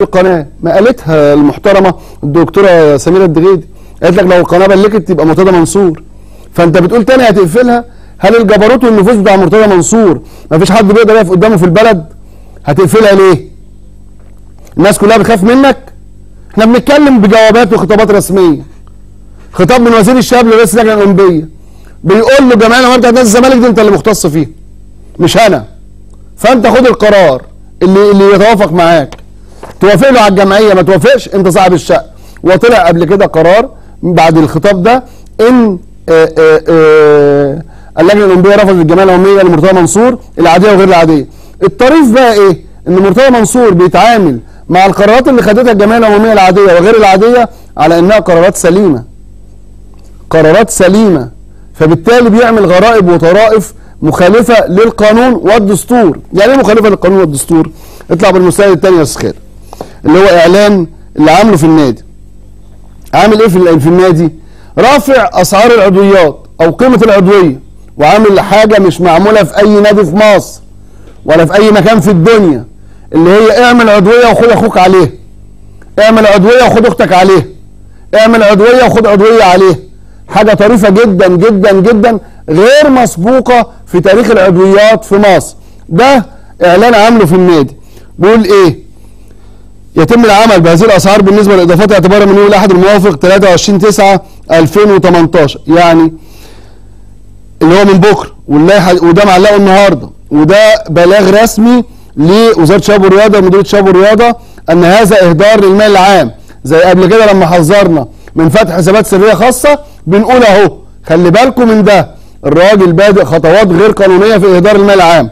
القناه ما قالتها المحترمه الدكتوره سميره الدغيدي قالت لك لو القناه بلكت تبقى مرتضى منصور فانت بتقول تاني هتقفلها هل الجبروت والنفوذ بتاع مرتضى منصور ما فيش حد بيقدر يقف قدامه في البلد هتقفلها ليه الناس كلها بتخاف منك احنا بنتكلم بجوابات وخطابات رسميه خطاب من وزير الشباب لرئيس اللجنه الاولمبيه بيقول له جمعيه الاموال بتاعت نادي الزمالك دي انت اللي مختص فيها مش انا فانت خد القرار اللي اللي يتوافق معاك توافق له على الجمعيه ما توافقش انت صاحب الشقه وطلع قبل كده قرار بعد الخطاب ده ان آه، آه، آه، اللجنه الاولمبيه رفضت الجمعيه العموميه لمرتضى منصور العاديه وغير العاديه الطريف بقى ايه ان مرتضى منصور بيتعامل مع القرارات اللي خدتها الجمعيه العموميه العاديه وغير العاديه على انها قرارات سليمه قرارات سليمه فبالتالي بيعمل غرائب وطرائف مخالفه للقانون والدستور يعني ايه مخالفه للقانون والدستور اطلع بالمستند الثاني يا استاذ خالد اللي هو اعلان اللي عامله في النادي عامل ايه في في النادي رافع اسعار العضويات او قيمه العضويه وعامل حاجه مش معموله في اي نادي في مصر ولا في اي مكان في الدنيا اللي هي اعمل عضويه وخد اخوك عليها اعمل عضويه وخد اختك عليها اعمل عضويه وخد عضويه عليها حاجه طريفه جدا جدا جدا غير مسبوقه في تاريخ العضويات في مصر ده اعلان عامله في النادي بيقول ايه يتم العمل بهذه الاسعار بالنسبه للاضافات اعتبارا من يوم الاحد الموافق 23 9 2018 يعني اللي هو من بكره واللائحه وده معلقه النهارده وده بلاغ رسمي لوزاره الشباب والرياضه ومديريه الشباب والرياضه ان هذا اهدار للمال العام زي قبل كده لما حذرنا من فتح حسابات سريه خاصه بنقول اهو خلي بالكم من ده الراجل بادئ خطوات غير قانونيه في اهدار المال العام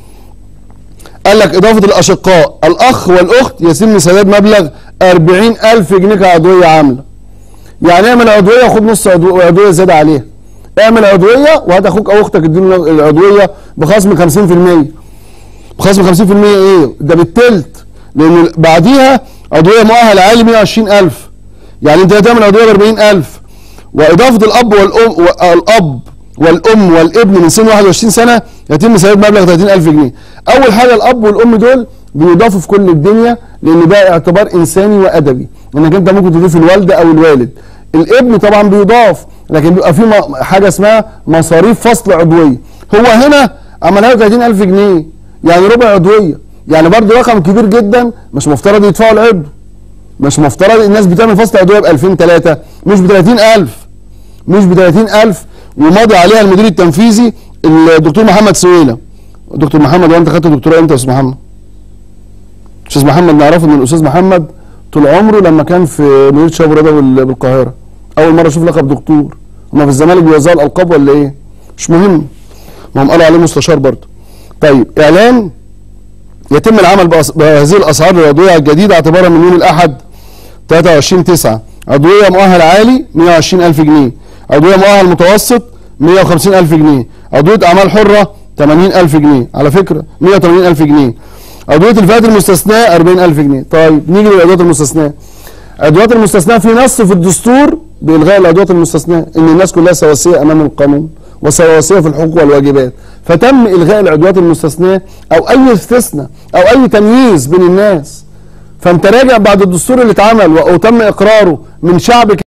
قال لك إضافة الأشقاء الأخ والأخت يتم سداد مبلغ 40000 جنيه كعضوية عاملة يعني اعمل عضوية وخد نص عضو- عضوية زيادة عليها اعمل عضوية وهات أخوك أو أختك اديله العضوية بخصم 50% بخصم 50% إيه؟ ده بالتلت لأن بعديها عضوية مؤهل عالي 120000 يعني أنت هتعمل عضوية ب 40000 وإضافة الأب والأم والأب والأم والابن من سن 21 سنة يتم سداد مبلغ 30000 جنيه. أول حاجة الأب والأم دول بيضافوا في كل الدنيا لأن ده اعتبار إنساني وأدبي إنك أنت ممكن تضيف الوالدة أو الوالد. الابن طبعا بيضاف لكن بيبقى في م- حاجة اسمها مصاريف فصل عضوية. هو هنا عملها له 30000 جنيه يعني ربع عضوية. يعني برضه رقم كبير جدا مش مفترض يدفعوا العضو. مش مفترض الناس بتعمل فصل عضويه ب 2000 3 مش ب 30000 مش ب 30000 وماضي عليها المدير التنفيذي الدكتور محمد سويله دكتور محمد وانت خدت دكتوراه امتى يا استاذ محمد؟ استاذ محمد نعرفه ان الاستاذ محمد طول عمره لما كان في مديريه شباب الرياضه بال- بالقاهره اول مره اشوف لقب دكتور هما في الزمالك بيوزعوا الالقاب ولا ايه؟ مش مهم ما هم قالوا عليه مستشار برضه طيب اعلان يتم العمل بأس- بهذه الاسعار العضويه الجديده اعتبارا من يوم الاحد 23 9 عضويه مؤهل عالي 120000 جنيه عضويه مؤهل متوسط 150000 جنيه عضويه اعمال حره 80000 جنيه على فكره 180000 جنيه عضويه الفئات المستثناه 40000 جنيه طيب نيجي للعضويات المستثناه عضويات المستثناه في نص في الدستور بإلغاء العضويات المستثناه ان الناس كلها سواسيه امام القانون وسواسيه في الحقوق والواجبات فتم الغاء العضويات المستثناه او اي استثناء او اي تمييز بين الناس فانت راجع بعد الدستور اللي اتعمل وتم اقراره من شعب